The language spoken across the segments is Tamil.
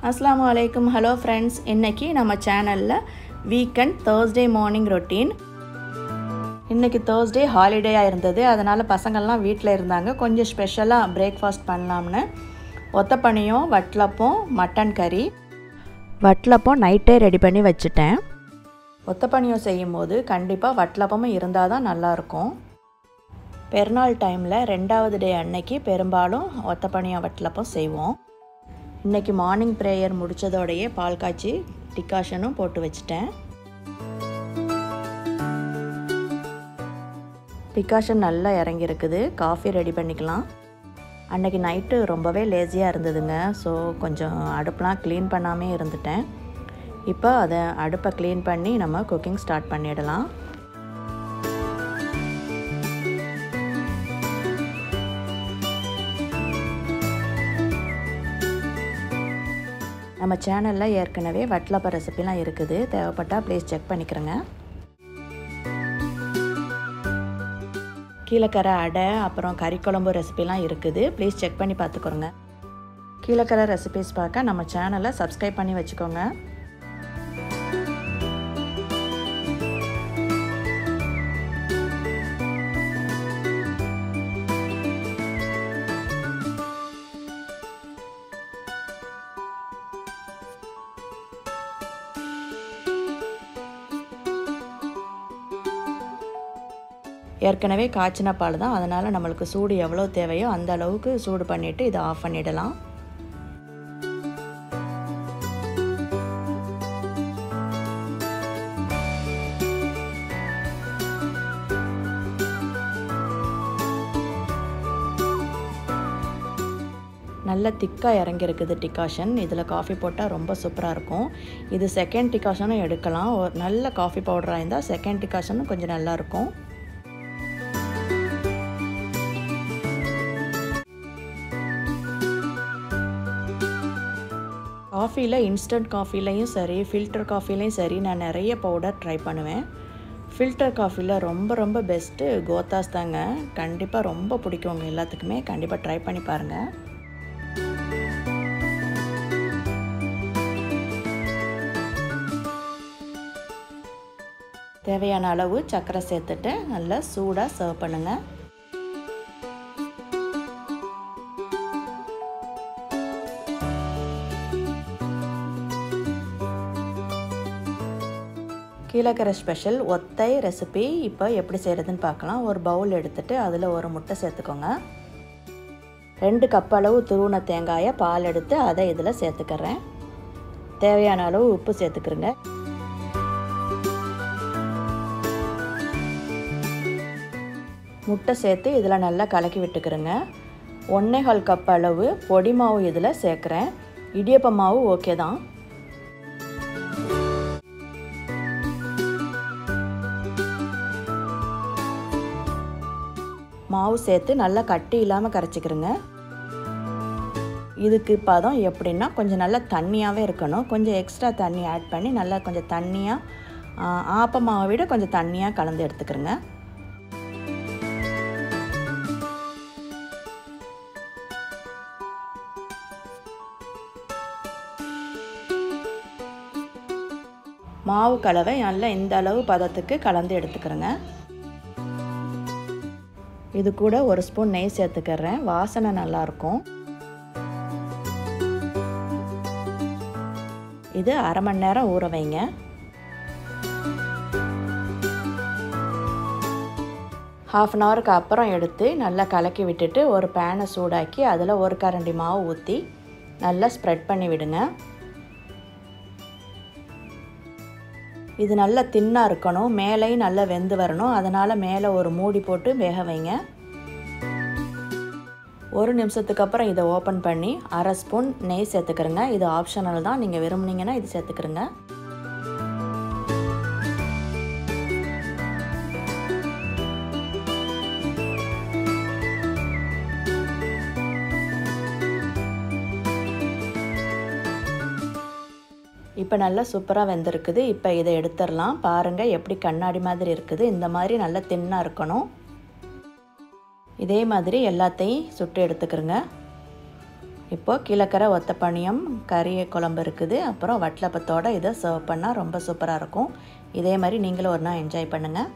அஸ்ஸலாமு அலைக்கும் ஹலோ ஃப்ரெண்ட்ஸ் இன்றைக்கி நம்ம சேனலில் வீக்கெண்ட் தேர்ஸ்டே மார்னிங் ரொட்டீன் இன்றைக்கி தேர்ஸ்டே ஹாலிடேயாக இருந்தது அதனால் பசங்கள்லாம் வீட்டில் இருந்தாங்க கொஞ்சம் ஸ்பெஷலாக பிரேக்ஃபாஸ்ட் பண்ணலாம்னு ஒத்தப்பனியும் வட்லப்பம் மட்டன் கறி வட்லப்பம் நைட்டே ரெடி பண்ணி வச்சுட்டேன் ஒத்தப்பனியம் செய்யும்போது கண்டிப்பாக வட்லப்பமும் இருந்தால் தான் நல்லாயிருக்கும் பெருநாள் டைமில் ரெண்டாவது டே அன்னைக்கு பெரும்பாலும் ஒத்தப்பனியம் வட்லப்பம் செய்வோம் இன்றைக்கி மார்னிங் ப்ரேயர் முடித்ததோடையே பால் காய்ச்சி டிகாஷனும் போட்டு வச்சுட்டேன் டிகாஷன் நல்லா இறங்கியிருக்குது காஃபி ரெடி பண்ணிக்கலாம் அன்றைக்கி நைட்டு ரொம்பவே லேசியாக இருந்ததுங்க ஸோ கொஞ்சம் அடுப்பெலாம் க்ளீன் பண்ணாமே இருந்துட்டேன் இப்போ அதை அடுப்பை க்ளீன் பண்ணி நம்ம குக்கிங் ஸ்டார்ட் பண்ணிடலாம் நம்ம சேனலில் ஏற்கனவே வட்லப்ப ரெசிபிலாம் இருக்குது தேவைப்பட்டால் ப்ளீஸ் செக் பண்ணிக்கிறேங்க கீழக்கரை அடை அப்புறம் கறி குழம்பு ரெசிபிலாம் இருக்குது ப்ளீஸ் செக் பண்ணி பார்த்துக்கோங்க கீழக்கரை ரெசிபிஸ் பார்க்க நம்ம சேனலை சப்ஸ்கிரைப் பண்ணி வச்சுக்கோங்க ஏற்கனவே காய்ச்சின பால் தான் அதனால் நம்மளுக்கு சூடு எவ்வளோ தேவையோ அந்த அளவுக்கு சூடு பண்ணிவிட்டு இதை ஆஃப் பண்ணிடலாம் நல்ல திக்காக இறங்கியிருக்குது டிகாஷன் இதில் காஃபி போட்டால் ரொம்ப சூப்பராக இருக்கும் இது செகண்ட் டிகாஷனும் எடுக்கலாம் ஒரு நல்ல காஃபி பவுடராக இருந்தால் செகண்ட் டிகாஷனும் கொஞ்சம் நல்லாயிருக்கும் காஃபியில் இன்ஸ்டன்ட் காஃபிலையும் சரி ஃபில்டர் காஃபிலையும் சரி நான் நிறைய பவுடர் ட்ரை பண்ணுவேன் ஃபில்டர் காஃபியில் ரொம்ப ரொம்ப பெஸ்ட்டு கோத்தாஸ் தாங்க கண்டிப்பாக ரொம்ப பிடிக்கும் உங்கள் எல்லாத்துக்குமே கண்டிப்பாக ட்ரை பண்ணி பாருங்கள் தேவையான அளவு சர்க்கரை சேர்த்துட்டு நல்லா சூடாக சர்வ் பண்ணுங்கள் கீழக்கரை ஸ்பெஷல் ஒத்தை ரெசிபி இப்போ எப்படி செய்கிறதுன்னு பார்க்கலாம் ஒரு பவுல் எடுத்துகிட்டு அதில் ஒரு முட்டை சேர்த்துக்கோங்க ரெண்டு கப் அளவு துருவன தேங்காயை பால் எடுத்து அதை இதில் சேர்த்துக்கிறேன் தேவையான அளவு உப்பு சேர்த்துக்கிறேங்க முட்டை சேர்த்து இதில் நல்லா கலக்கி விட்டுக்கிறேங்க ஒன்றேகால் கப் அளவு பொடி மாவு இதில் சேர்க்குறேன் இடியப்ப மாவு ஓகே தான் மாவு சேர்த்து நல்லா கட்டி இல்லாமல் கரைச்சிக்கிறேங்க இதுக்கு பதம் எப்படின்னா கொஞ்சம் நல்லா தண்ணியாகவே இருக்கணும் கொஞ்சம் எக்ஸ்ட்ரா தண்ணி ஆட் பண்ணி நல்லா கொஞ்சம் தண்ணியாக ஆப்ப மாவை விட கொஞ்சம் தண்ணியாக கலந்து எடுத்துக்கிறேங்க மாவு கலவை நல்லா இந்த அளவு பதத்துக்கு கலந்து எடுத்துக்கிறேங்க இது கூட ஒரு ஸ்பூன் நெய் சேர்த்துக்கிறேன் வாசனை நல்லாயிருக்கும் இது அரை மணி நேரம் ஊற வைங்க ஹாஃப் அன் ஹவருக்கு அப்புறம் எடுத்து நல்லா கலக்கி விட்டுட்டு ஒரு பேனை சூடாக்கி அதில் ஒரு கரண்டி மாவு ஊற்றி நல்லா ஸ்ப்ரெட் பண்ணி விடுங்க இது நல்லா தின்னாக இருக்கணும் மேலேயும் நல்லா வெந்து வரணும் அதனால் மேலே ஒரு மூடி போட்டு வேக வைங்க ஒரு நிமிஷத்துக்கு அப்புறம் இதை ஓப்பன் பண்ணி அரை ஸ்பூன் நெய் சேர்த்துக்கிறேங்க இது ஆப்ஷனல் தான் நீங்கள் விரும்புனீங்கன்னா இது சேர்த்துக்கிறேங்க இப்போ நல்லா சூப்பராக வெந்திருக்குது இப்போ இதை எடுத்துடலாம் பாருங்கள் எப்படி கண்ணாடி மாதிரி இருக்குது இந்த மாதிரி நல்லா தின்னாக இருக்கணும் இதே மாதிரி எல்லாத்தையும் சுட்டு எடுத்துக்கிறோங்க இப்போ கீழக்கரை ஒத்தப்பணியம் கறி குழம்பு இருக்குது அப்புறம் வட்டலப்பத்தோட இதை சர்வ் பண்ணால் ரொம்ப சூப்பராக இருக்கும் இதே மாதிரி நீங்களும் ஒரு நாள் என்ஜாய் பண்ணுங்கள்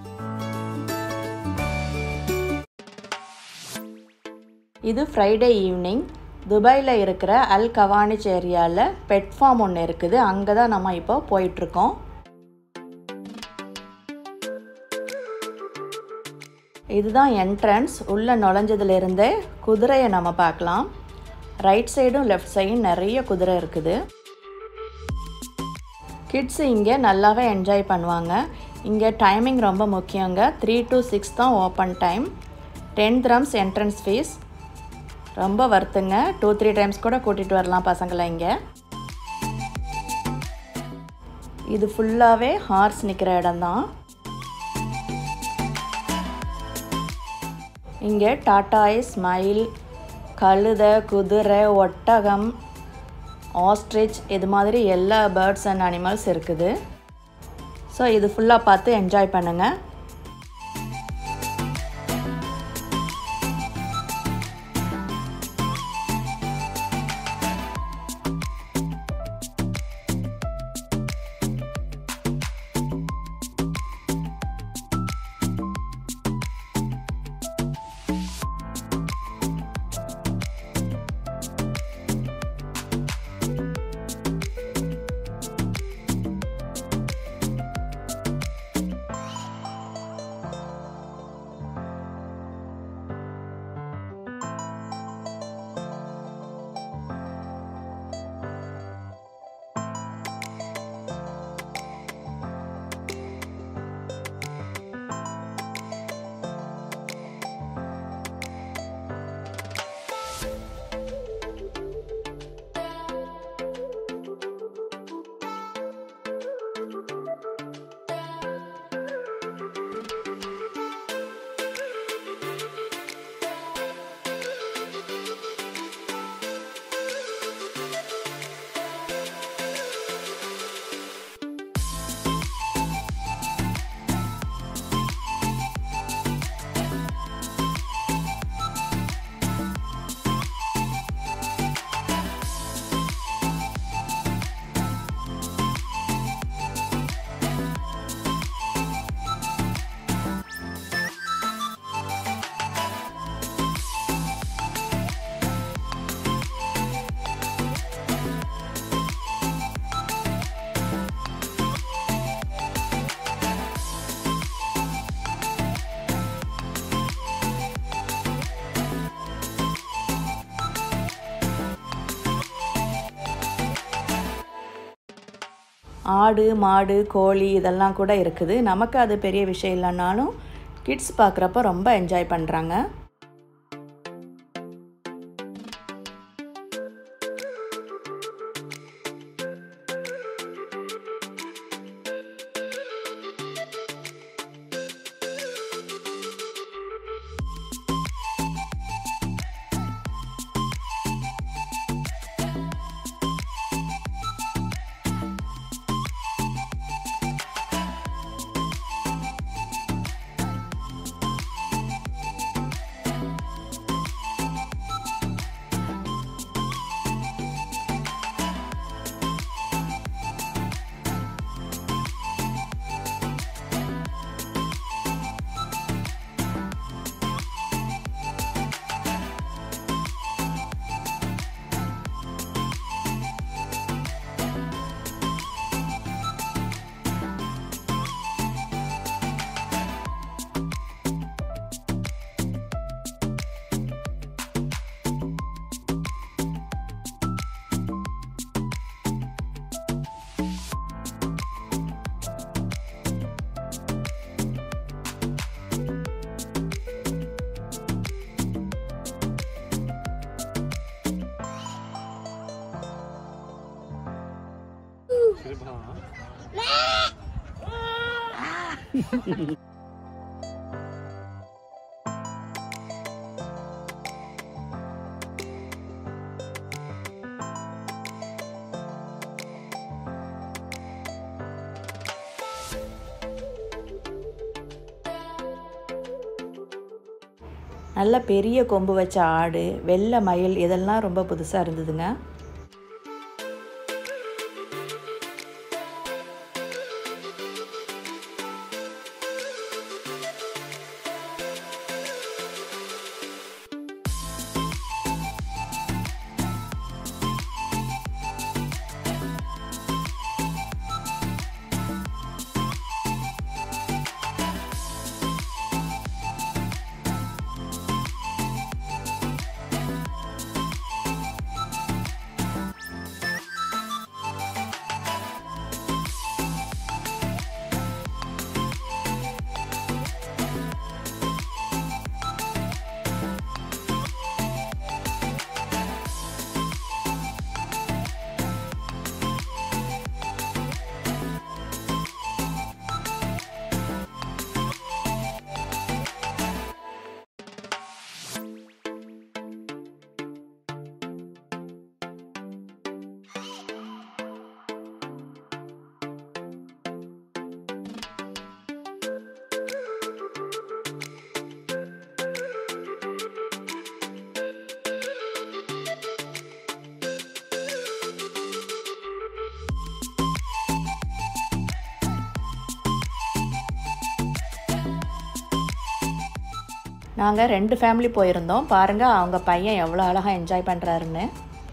இது ஃப்ரைடே ஈவினிங் துபாயில் இருக்கிற அல் கவானிச் ஏரியாவில் பெட் ஃபார்ம் ஒன்று இருக்குது அங்கே தான் நம்ம இப்போ போயிட்டுருக்கோம் இதுதான் என்ட்ரன்ஸ் உள்ளே நுழைஞ்சதுலேருந்தே குதிரையை நம்ம பார்க்கலாம் ரைட் சைடும் லெஃப்ட் சைடும் நிறைய குதிரை இருக்குது கிட்ஸ் இங்கே நல்லாவே என்ஜாய் பண்ணுவாங்க இங்கே டைமிங் ரொம்ப முக்கியங்க த்ரீ டு சிக்ஸ் தான் ஓப்பன் டைம் டென் த்ரம்ஸ் என்ட்ரன்ஸ் ஃபீஸ் ரொம்ப வருத்துங்க டூ த்ரீ டைம்ஸ் கூட கூட்டிகிட்டு வரலாம் பசங்களை இங்கே இது ஃபுல்லாகவே ஹார்ஸ் நிற்கிற இடம்தான் இங்கே டாட்டாய் ஸ்மைல் கழுதை குதிரை ஒட்டகம் ஆஸ்ட்ரிச் இது மாதிரி எல்லா பேர்ட்ஸ் அண்ட் அனிமல்ஸ் இருக்குது ஸோ இது ஃபுல்லாக பார்த்து என்ஜாய் பண்ணுங்கள் ஆடு மாடு கோழி இதெல்லாம் கூட இருக்குது நமக்கு அது பெரிய விஷயம் இல்லைன்னாலும் கிட்ஸ் பார்க்குறப்ப ரொம்ப என்ஜாய் பண்ணுறாங்க நல்ல பெரிய கொம்பு வச்ச ஆடு வெள்ளை மயில் இதெல்லாம் ரொம்ப புதுசாக இருந்ததுங்க நாங்கள் ரெண்டு ஃபேமிலி போயிருந்தோம் பாருங்கள் அவங்க பையன் எவ்வளோ அழகாக என்ஜாய் பண்ணுறாருன்னு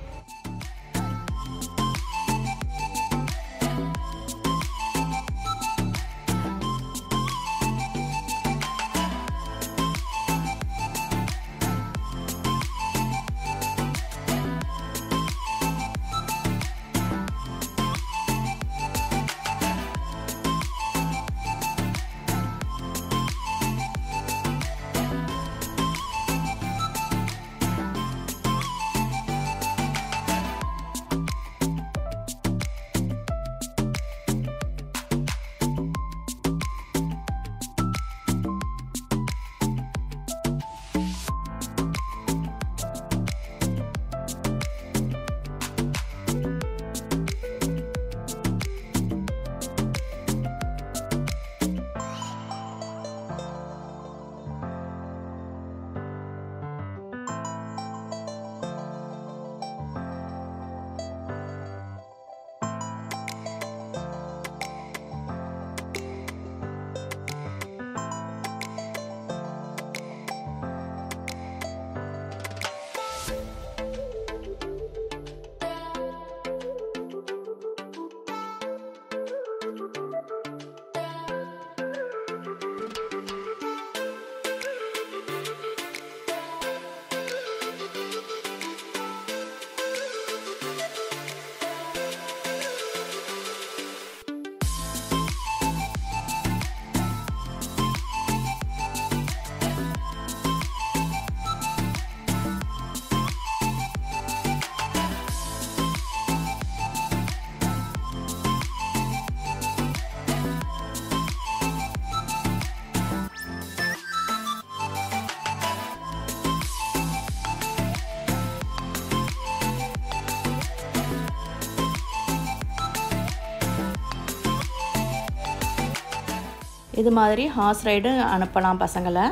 இது மாதிரி ஹார்ஸ் ரைடு அனுப்பலாம் பசங்களை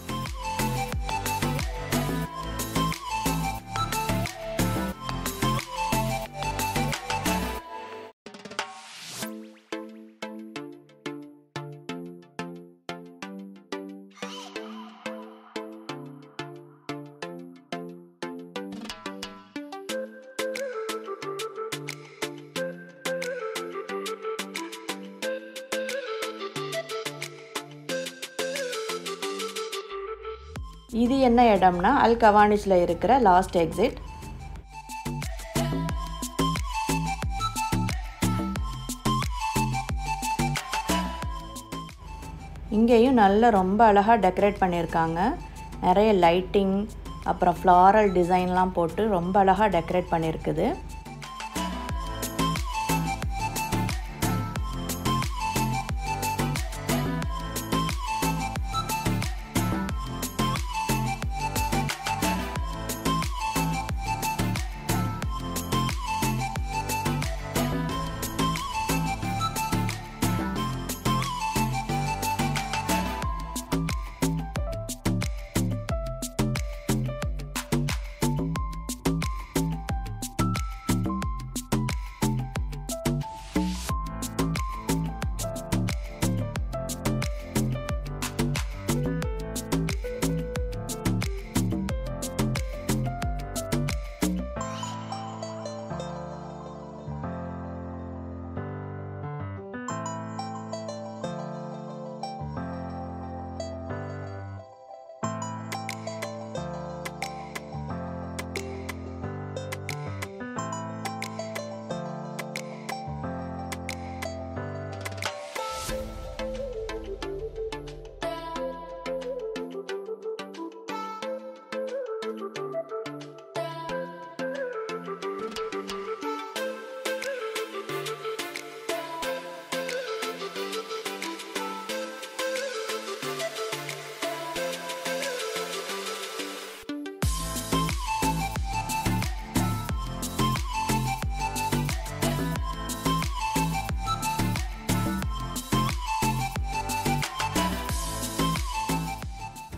இது என்ன இடம்னா அல் கவானிஸில் இருக்கிற லாஸ்ட் எக்ஸிட் இங்கேயும் நல்ல ரொம்ப அழகாக டெக்கரேட் பண்ணியிருக்காங்க நிறைய லைட்டிங் அப்புறம் ஃப்ளாரல் டிசைன்லாம் போட்டு ரொம்ப அழகாக டெக்கரேட் பண்ணியிருக்குது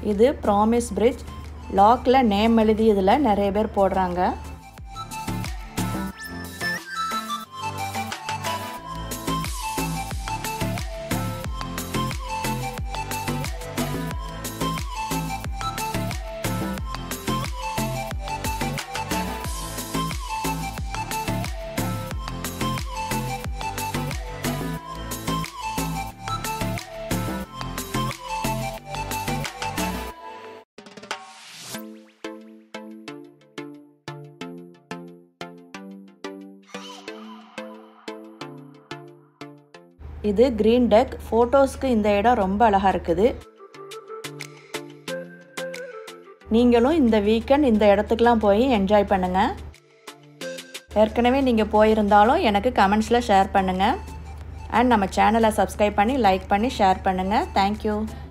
இது ப்ராமிஸ் பிரிட்ஜ் லாக்கில் நேம் எழுதி இதில் நிறைய பேர் போடுறாங்க இது க்ரீன் டெக் ஃபோட்டோஸ்க்கு இந்த இடம் ரொம்ப அழகாக இருக்குது நீங்களும் இந்த வீக்கெண்ட் இந்த இடத்துக்குலாம் போய் என்ஜாய் பண்ணுங்கள் ஏற்கனவே நீங்கள் போயிருந்தாலும் எனக்கு கமெண்ட்ஸில் ஷேர் பண்ணுங்கள் அண்ட் நம்ம சேனலை சப்ஸ்கிரைப் பண்ணி லைக் பண்ணி ஷேர் பண்ணுங்கள் தேங்க்யூ